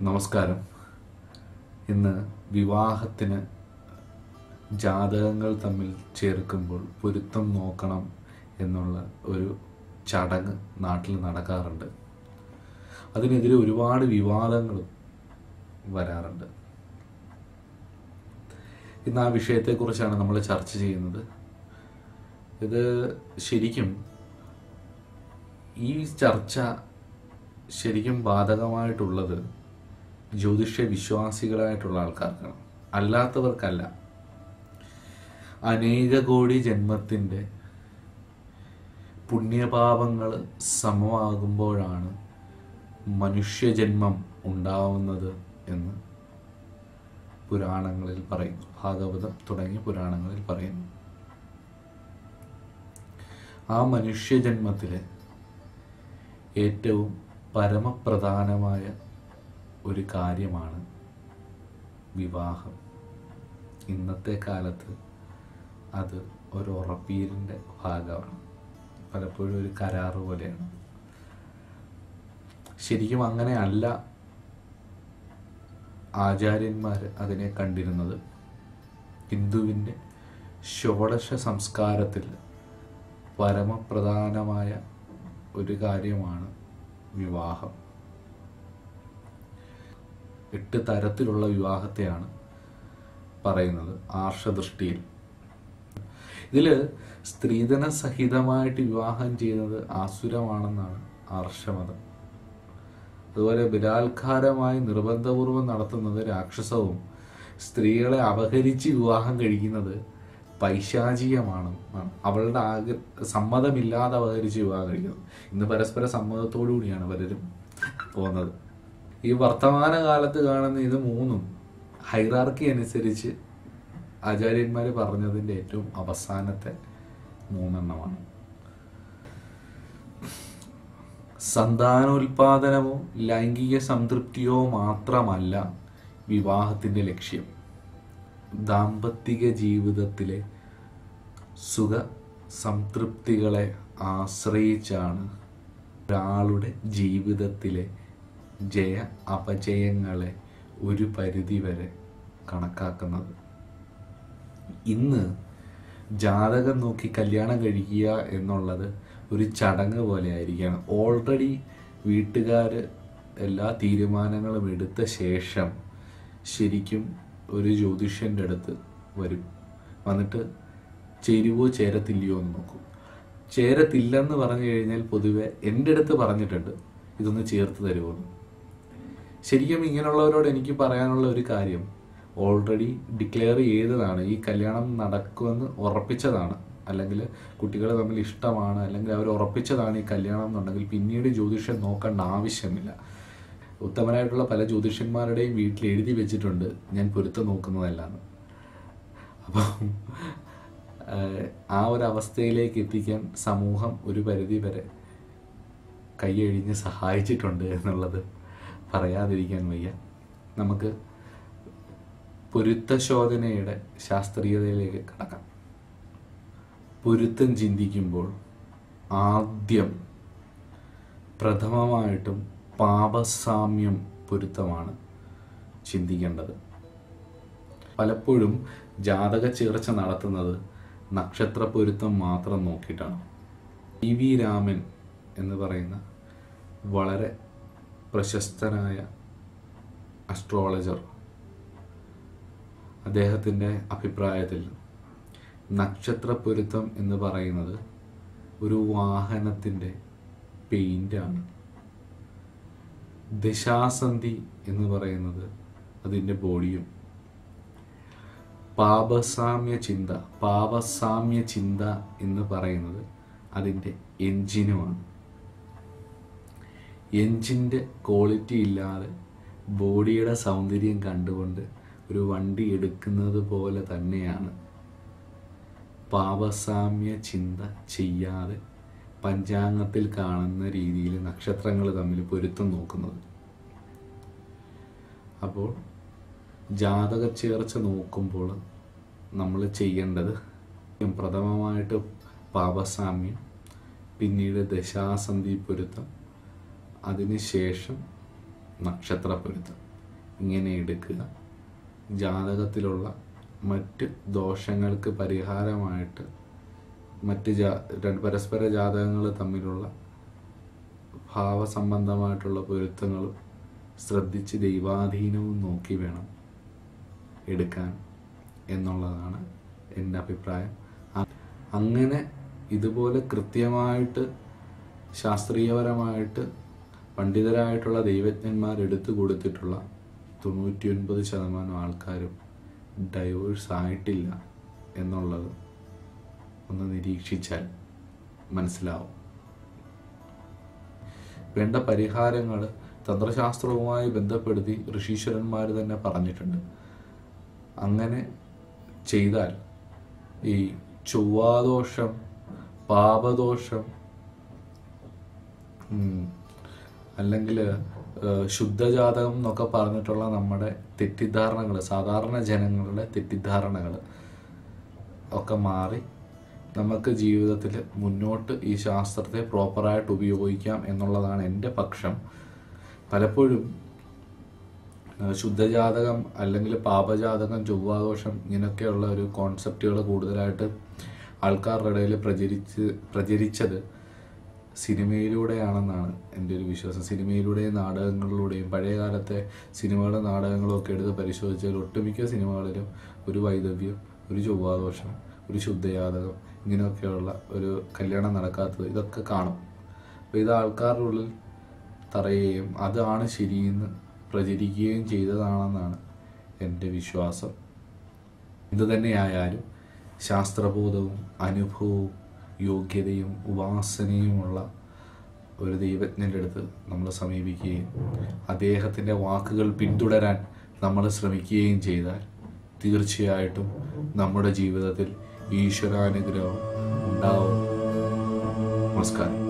നമസ്കാരം ഇന്ന് വിവാഹത്തിന് ജാതകങ്ങൾ തമ്മിൽ ചേർക്കുമ്പോൾ പൊരുത്തം നോക്കണം എന്നുള്ള ഒരു ചടങ്ങ് നാട്ടിൽ നടക്കാറുണ്ട് അതിനെതിരെ ഒരുപാട് വിവാദങ്ങളും വരാറുണ്ട് ഇന്ന് ആ വിഷയത്തെക്കുറിച്ചാണ് നമ്മൾ ചർച്ച ചെയ്യുന്നത് ഇത് ശരിക്കും ഈ ചർച്ച ശരിക്കും ബാധകമായിട്ടുള്ളത് ജ്യോതിഷ വിശ്വാസികളായിട്ടുള്ള ആൾക്കാർക്കാണ് അല്ലാത്തവർക്കല്ല അനേക കോടി ജന്മത്തിൻ്റെ പുണ്യപാപങ്ങൾ സമമാകുമ്പോഴാണ് മനുഷ്യജന്മം ഉണ്ടാവുന്നത് എന്ന് പുരാണങ്ങളിൽ പറയുന്നു ഭാഗവതം തുടങ്ങിയ പുരാണങ്ങളിൽ പറയുന്നു ആ മനുഷ്യജന്മത്തിലെ ഏറ്റവും പരമപ്രധാനമായ ഒരു കാര്യമാണ് വിവാഹം ഇന്നത്തെ കാലത്ത് അത് ഒരു ഉറപ്പീരിൻ്റെ ഭാഗമാണ് പലപ്പോഴും ഒരു കരാറ് പോലെയാണ് ശരിക്കും അങ്ങനെ അല്ല ആചാര്യന്മാർ അതിനെ കണ്ടിരുന്നത് ഹിന്ദുവിൻ്റെ ഷോഡശ സംസ്കാരത്തിൽ പരമപ്രധാനമായ ഒരു കാര്യമാണ് വിവാഹം എട്ട് തരത്തിലുള്ള വിവാഹത്തെയാണ് പറയുന്നത് ആർഷദൃഷ്ടിയിൽ ഇതിൽ സ്ത്രീധന സഹിതമായിട്ട് വിവാഹം ചെയ്യുന്നത് ആസുരമാണെന്നാണ് ആർഷമതം അതുപോലെ ബലാത്കാരമായി നിർബന്ധപൂർവം നടത്തുന്നത് രാക്ഷസവും സ്ത്രീകളെ അപഹരിച്ച് വിവാഹം കഴിക്കുന്നത് പൈശാചികമാണ് എന്നാണ്. അവളുടെ ആഗ്ര സമ്മതമില്ലാതെ അപഹരിച്ച് വിവാഹം കഴിക്കുന്നത് ഇന്ന് പരസ്പര സമ്മതത്തോടു കൂടിയാണ് പലരും പോകുന്നത് ഈ വർത്തമാന കാലത്ത് കാണുന്ന ഇത് മൂന്നും ഹൈറാർക്കി അനുസരിച്ച് ആചാര്യന്മാർ പറഞ്ഞതിൻ്റെ ഏറ്റവും അവസാനത്തെ മൂന്നെണ്ണമാണ് സന്താനോൽപാദനമോ ലൈംഗിക സംതൃപ്തിയോ മാത്രമല്ല വിവാഹത്തിൻ്റെ ലക്ഷ്യം ദാമ്പത്തിക ജീവിതത്തിലെ സുഖ സംതൃപ്തികളെ ആശ്രയിച്ചാണ് ഒരാളുടെ ജീവിതത്തിലെ ജയ അപജയങ്ങളെ ഒരു പരിധിവരെ കണക്കാക്കുന്നത് ഇന്ന് ജാതകം നോക്കി കല്യാണം കഴിക്കുക എന്നുള്ളത് ഒരു ചടങ്ങ് പോലെ ആയിരിക്കുകയാണ് ഓൾറെഡി വീട്ടുകാർ എല്ലാ തീരുമാനങ്ങളും എടുത്ത ശേഷം ശരിക്കും ഒരു ജ്യോതിഷ്യൻ്റെ അടുത്ത് വരും വന്നിട്ട് ചേരുവോ ചേരത്തില്ലയോ എന്ന് നോക്കും ചേരത്തില്ലെന്ന് പറഞ്ഞു കഴിഞ്ഞാൽ പൊതുവെ എൻ്റെ അടുത്ത് പറഞ്ഞിട്ടുണ്ട് ഇതൊന്ന് ചേർത്ത് തരുമോ ശരിക്കും ഇങ്ങനെയുള്ളവരോട് എനിക്ക് പറയാനുള്ള ഒരു കാര്യം ഓൾറെഡി ഡിക്ലെയർ ചെയ്തതാണ് ഈ കല്യാണം നടക്കുമെന്ന് ഉറപ്പിച്ചതാണ് അല്ലെങ്കിൽ കുട്ടികൾ തമ്മിൽ ഇഷ്ടമാണ് അല്ലെങ്കിൽ അവർ ഉറപ്പിച്ചതാണ് ഈ കല്യാണം എന്നുണ്ടെങ്കിൽ പിന്നീട് ജ്യോതിഷം നോക്കേണ്ട ആവശ്യമില്ല ഉത്തമരായിട്ടുള്ള പല ജ്യോതിഷന്മാരുടെയും വീട്ടിൽ എഴുതി വെച്ചിട്ടുണ്ട് ഞാൻ പൊരുത്തം നോക്കുന്നതല്ലാന്ന് അപ്പം ആഹ്, ആ ഒരു അവസ്ഥയിലേക്ക് എത്തിക്കാൻ സമൂഹം ഒരു പരിധി വരെ കൈയഴിഞ്ഞ് സഹായിച്ചിട്ടുണ്ട് എന്നുള്ളത് പറയാതിരിക്കാൻ വയ്യ നമുക്ക് പൊരുത്തശോധനയുടെ ശാസ്ത്രീയതയിലേക്ക് കടക്കാം പൊരുത്തം ചിന്തിക്കുമ്പോൾ ആദ്യം പ്രഥമമായിട്ടും പാപസാമ്യം പൊരുത്തമാണ് ചിന്തിക്കേണ്ടത് പലപ്പോഴും ജാതക ചേർച്ച നടത്തുന്നത് നക്ഷത്ര പൊരുത്തം മാത്രം നോക്കിയിട്ടാണ് ഇ വി രാമൻ എന്ന് പറയുന്ന വളരെ പ്രശസ്തനായ അസ്ട്രോളജർ അദ്ദേഹത്തിൻ്റെ അഭിപ്രായത്തിൽ നക്ഷത്ര പൊരുത്തം എന്ന് പറയുന്നത് ഒരു വാഹനത്തിൻ്റെ പെയിൻ്റാണ് ദശാസന്ധി എന്ന് പറയുന്നത് അതിൻ്റെ ബോഡിയും പാപസാമ്യ ചിന്ത പാപസാമ്യ ചിന്ത എന്ന് പറയുന്നത് അതിൻ്റെ എൻജിനുമാണ് എൻജിൻ്റെ ക്വാളിറ്റി ഇല്ലാതെ ബോഡിയുടെ സൗന്ദര്യം കണ്ടുകൊണ്ട് ഒരു വണ്ടി എടുക്കുന്നത് പോലെ തന്നെയാണ് പാപസാമ്യ ചിന്ത ചെയ്യാതെ പഞ്ചാംഗത്തിൽ കാണുന്ന രീതിയിൽ നക്ഷത്രങ്ങൾ തമ്മിൽ പൊരുത്തം നോക്കുന്നത് അപ്പോൾ ജാതക ചേർച്ച നോക്കുമ്പോൾ നമ്മൾ ചെയ്യേണ്ടത് പ്രഥമമായിട്ട് പാപസാമ്യം പിന്നീട് ദശാസന്ധി പൊരുത്തം അതിനുശേഷം നക്ഷത്ര പൊരുത്തം ഇങ്ങനെ എടുക്കുക ജാതകത്തിലുള്ള മറ്റ് ദോഷങ്ങൾക്ക് പരിഹാരമായിട്ട് മറ്റ് ജാ രണ്ട് പരസ്പര ജാതകങ്ങൾ തമ്മിലുള്ള ഭാവസംബന്ധമായിട്ടുള്ള പൊരുത്തങ്ങളും ശ്രദ്ധിച്ച് ദൈവാധീനവും നോക്കി വേണം എടുക്കാൻ എന്നുള്ളതാണ് എൻ്റെ അഭിപ്രായം അ- അങ്ങനെ ഇതുപോലെ കൃത്യമായിട്ട് ശാസ്ത്രീയപരമായിട്ട് പണ്ഡിതരായിട്ടുള്ള ദൈവജ്ഞന്മാർ എടുത്തു കൊടുത്തിട്ടുള്ള തൊണ്ണൂറ്റിയൊൻപത് ശതമാനം ആൾക്കാരും ഡൈവേഴ്സ് ആയിട്ടില്ല എന്നുള്ളത് ഒന്ന് നിരീക്ഷിച്ചാൽ മനസ്സിലാവും വേണ്ട പരിഹാരങ്ങൾ തന്ത്രശാസ്ത്രവുമായി ബന്ധപ്പെടുത്തി ഋഷീശ്വരന്മാർ തന്നെ പറഞ്ഞിട്ടുണ്ട് അങ്ങനെ ചെയ്താൽ ഈ ചൊവ്വാദോഷം പാപദോഷം അല്ലെങ്കിൽ ശുദ്ധജാതകം എന്നൊക്കെ പറഞ്ഞിട്ടുള്ള നമ്മുടെ തെറ്റിദ്ധാരണകൾ സാധാരണ ജനങ്ങളുടെ തെറ്റിദ്ധാരണകൾ ഒക്കെ മാറി നമുക്ക് ജീവിതത്തിൽ മുന്നോട്ട് ഈ ശാസ്ത്രത്തെ പ്രോപ്പറായിട്ട് ഉപയോഗിക്കാം എന്നുള്ളതാണ് എൻ്റെ പക്ഷം പലപ്പോഴും ആ, ശുദ്ധജാതകം അല്ലെങ്കിൽ പാപജാതകം ചൊവ്വാദോഷം ഇങ്ങനെയൊക്കെയുള്ള ഒരു കോൺസെപ്റ്റുകൾ കൂടുതലായിട്ട് ആൾക്കാരുടെ ഇടയിൽ പ്രചരിച്ച് പ്രചരിച്ചത് സിനിമയിലൂടെയാണെന്നാണ് എൻ്റെ ഒരു വിശ്വാസം സിനിമയിലൂടെയും നാടകങ്ങളിലൂടെയും പഴയ കാലത്തെ സിനിമകളും നാടകങ്ങളും ഒക്കെ എടുത്ത് പരിശോധിച്ചാൽ ഒട്ടുമിക്ക സിനിമകളിലും ഒരു വൈദവ്യം ഒരു ചൊവ്വാദോഷം ഒരു ശുദ്ധജാതകം ഇങ്ങനെയൊക്കെയുള്ള ഒരു കല്യാണം നടക്കാത്തത് ഇതൊക്കെ കാണും അപ്പോൾ ഇത് ആൾക്കാരുടെ ഉള്ളിൽ തറയുകയും അതാണ് ശരിയെന്ന് പ്രചരിക്കുകയും ചെയ്തതാണെന്നാണ് എൻ്റെ വിശ്വാസം എന്തു തന്നെയായാലും ശാസ്ത്രബോധവും അനുഭവവും യോഗ്യതയും ഉപാസനയുമുള്ള ഒരു ദൈവജ്ഞൻ്റെ അടുത്ത് നമ്മൾ സമീപിക്കുകയും അദ്ദേഹത്തിൻ്റെ വാക്കുകൾ പിന്തുടരാൻ നമ്മൾ ശ്രമിക്കുകയും ചെയ്താൽ തീർച്ചയായിട്ടും നമ്മുടെ ജീവിതത്തിൽ ഈശ്വരാനുഗ്രഹം ഉണ്ടാവും നമസ്കാരം